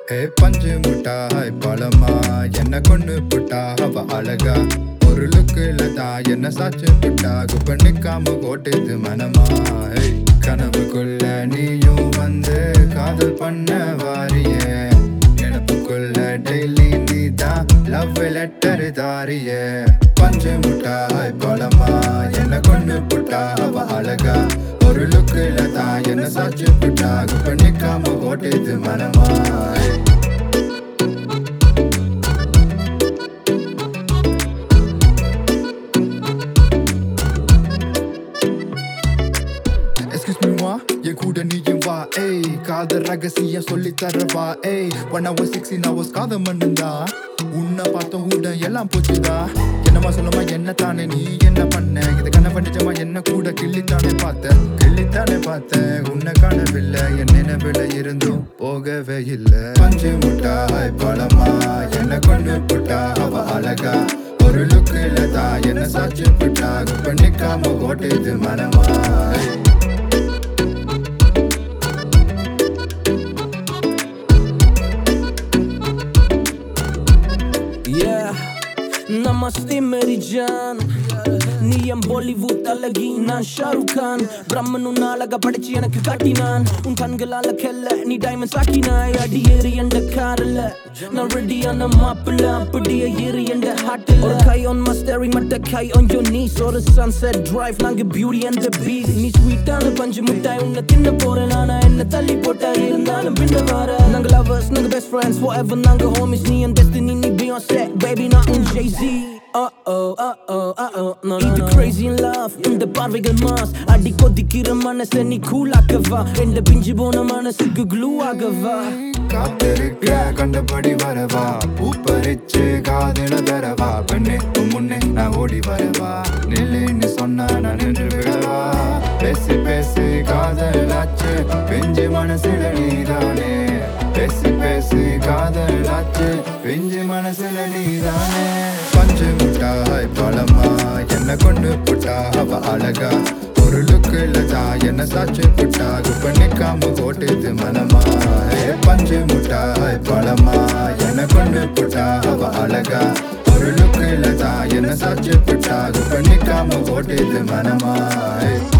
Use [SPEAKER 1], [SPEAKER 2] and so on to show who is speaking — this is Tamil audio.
[SPEAKER 1] ஏ பஞ்சு முட்டாய் பழமா என்ன கொண்டு புட்டா அவ அழகா ஒரு லுக்குல தான் என்ன சாச்சு புட்டா குப்ப நிக்காம ஓட்டுது மனமா ஏய், கனவுக்குள்ள நீயும் வந்து காதல் பண்ண வாரியே நினப்புக்குள்ள டெய்லி நீ தான் லவ் லெட்டர் தாரியே பஞ்சு முட்டாய் பழமா என்ன கொண்டு புட்டா அவ அழகா ஒரு லுக்குல தான் என்ன சாச்சு புட்டா குப்ப நிக்காம ஓட்டுது மனமா ஏய், எக்ஸ்கியூஸ் மீ மா என் கூட நீயும் வா ஏய் காதல் ரகசியம் சொல்லி தரவா ஏய் ஒன் ஹவர் சிக்ஸ்டீன் ஹவர்ஸ் காதல் மண்ணுந்தா உன்னை பார்த்த கூட எல்லாம் போச்சுதா என்னமா சொல்லுமா என்ன தானே நீ என்ன பண்ண இது கண்ண நிஜமா என்ன கூட கிள்ளித்தானே பார்த்த கிள்ளித்தானே பார்த்தேன் உன்னை காணவில்லை என் நினைவில் இருந்தும் போகவே இல்லை பஞ்சு முட்டாய் பழமா என்ன கொண்டு புட்டா அவ அழகா ஒரு லுக்கில தான் என்ன சாட்சி புட்டா பண்ணிக்காம ஓட்டுது மனமா
[SPEAKER 2] Yeah, नमस्ते मेरी जान நீ என் பாலிவுட் அழகி நான் ஷாருக் கான் பிரம்மன் உன் அழகா படிச்சு எனக்கு காட்டினான் உன் கண்களால கெல்ல நீ டைமண்ட்ஸ் ஆக்கினாய் அடி ஏறி என்ற காரில் நான் ரெடியான மாப்பிள்ள அப்படியே ஏறி என்ற ஹாட்டில் ஒரு கை on my steering மட்ட கை on your knees ஒரு sunset drive நாங்க beauty and the beast நீ ஸ்வீட்டான பஞ்சு மிட்டாய் உன்னை தின்ன போறேன் நானா என்ன தள்ளி போட்டா இருந்தாலும் பின்ன வர நாங்க lovers நாங்க best friends forever நாங்க homies நீ என் destiny நீ Beyoncé baby நான் உன் Jay-Z Uh-oh, uh-oh, uh-oh, no, no, இது crazy in love இந்த பார்வைகள் மாஸ் அடி கொதிக்கிற மனசை நீ கூலாக்கவா எந்த பிஞ்சு போன மனசுக்கு க்ளூ ஆகவா
[SPEAKER 1] காத்திருக்க கண்டபடி வரவா பூ பறிச்சு காதல தரவா பெண்ணே உன் முன்னே நான் ஓடி வரவா நில்லுன்னு சொன்னா நான் நின்று விடவா பேசி பேசி காதலாச்சு பிஞ்சு மனசுல நீதானே பேசி பேசி காதலாச்சு பிஞ்சு மனசுல நீதானே பஞ்சு முட்டாய் பழமா என்ன கொண்டு புட்டா அவ அழகா ஒரு லுக்குல தான் என்ன சாட்சி புட்டா குப்ப நிக்காம ஓட்டுது மனமா ஏ பஞ்சு முட்டாய் பழமா என்ன கொண்டு புட்டா அவ அழகா ஒரு லுக்குல தான் என்ன சாட்சி புட்டா குப்ப நிக்காம ஓட்டுது மனமா ஏ